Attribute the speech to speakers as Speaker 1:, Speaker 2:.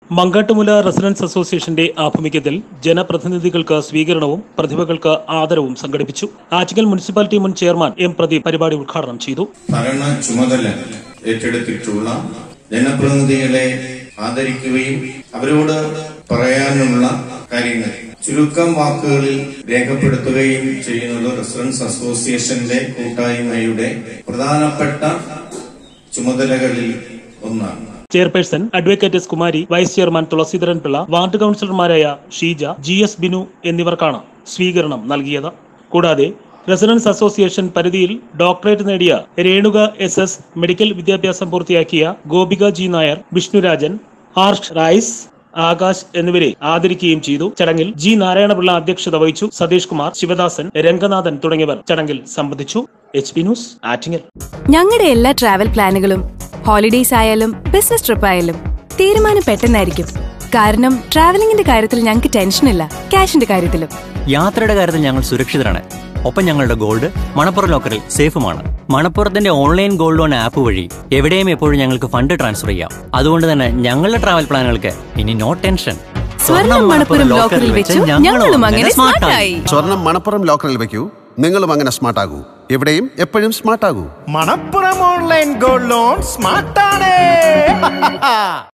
Speaker 1: മങ്കാട്ടുമുല residence അസോസിയേഷന്റെ ആഭിമുഖ്യത്തിൽ ജനപ്രതിനിധികൾക്ക് സ്വീകരണവും പ്രതിഭകൾക്ക് ആദരവും സംഘടിപ്പിച്ചു ആറ്റിങ്ങൽ മുനിസിപ്പാലിറ്റി മുൻ ചെയർമാൻ എം പ്രദീപ് പരിപാടി ഉദ്ഘാടനം ചെയ്തു
Speaker 2: ഭരണ ചുമതല ഏറ്റെടുത്തിട്ടുള്ള ജനപ്രതിനിധികളെ ആദരിക്കുകയും അവരോട് പറയാനുള്ള കാര്യങ്ങൾ ചുരുക്കം വാക്കുകളിൽ രേഖപ്പെടുത്തുകയും ചെയ്യുന്നത് റെസിഡൻസ് അസോസിയേഷന്റെ കൂട്ടായ്മയുടെ പ്രധാനപ്പെട്ട ചുമതലകളിൽ ഒന്നാണ്
Speaker 1: chairperson advocate S Kumari vice chairman Thulaseedharan Pillai ward കൌൺസിലർമാരായ ഷീജ ജി എസ് ബിനു എന്നിവർക്കാണ് സ്വീകരണം നൽകിയത് കൂടാതെ റെസിഡൻസ് അസോസിയേഷൻ പരിധിയിൽ ഡോക്ടറേറ്റ് നേടിയ രേണുക എസ് എസ് മെഡിക്കൽ വിദ്യാഭ്യാസം പൂർത്തിയാക്കിയ ഗോപിക ജി നായർ വിഷ്ണുരാജൻ ആർഷ് റൈസ് ആകാശ് എന്നിവരെ ആദരിക്കുകയും ചെയ്തു ചടങ്ങിൽ ജി നാരായണപിള്ള അധ്യക്ഷത വഹിച്ചു സതീഷ് കുമാർ ശിവദാസൻ രംഗനാഥൻ തുടങ്ങിയവർ ചടങ്ങിൽ സംബന്ധിച്ചു എച്ച് പി ന്യൂസ് ആറ്റിങ്ങൽ
Speaker 3: ഞങ്ങളുടെ എല്ലാ ട്രാവൽ പ്ലാനുകളും ഹോളിഡേയ്സ് ആയാലും ബിസിനസ് ട്രിപ്പ് ആയാലും തീരുമാനം പെട്ടെന്നായിരിക്കും കാരണം ട്രാവലിംഗിന്റെ കാര്യത്തിൽ ഞങ്ങൾക്ക് ടെൻഷനില്ല ക്യാഷിന്റെ കാര്യത്തിലും
Speaker 4: യാത്രയുടെ കാര്യത്തിൽ ഞങ്ങൾ സുരക്ഷിതരാണ് ഒപ്പം ഞങ്ങളുടെ ഗോൾഡ് മണപ്പുറം ലോക്കറിൽ സേഫുമാണ് മണപ്പുറത്തിന്റെ ഓൺലൈൻ ഗോൾഡ് ലോൺ ആപ്പ് വഴി എവിടെയും എപ്പോഴും ഞങ്ങൾക്ക് ഫണ്ട് ട്രാൻസ്ഫർ ചെയ്യാം അതുകൊണ്ട് തന്നെ ഞങ്ങളുടെ ട്രാവൽ പ്ലാനുകൾക്ക് ഇനി നോ ടെൻഷൻ
Speaker 3: സ്വർണം മണപ്പുറം ലോക്കറിൽ വെച്ചു ഞങ്ങളും അങ്ങനെ സ്മാർട്ടായി
Speaker 5: സ്വർണം മണപ്പുറം ലോക്കറിൽ വെക്കൂ നിങ്ങളും അങ്ങനെ സ്മാർട്ട് ആകൂ എവിടെയും എപ്പോഴും സ്മാർട്ട് ആകൂ
Speaker 6: മണപ്പുറം ഓൺലൈൻ ഗോൾഡ് ലോൺ സ്മാർട്ടാണ്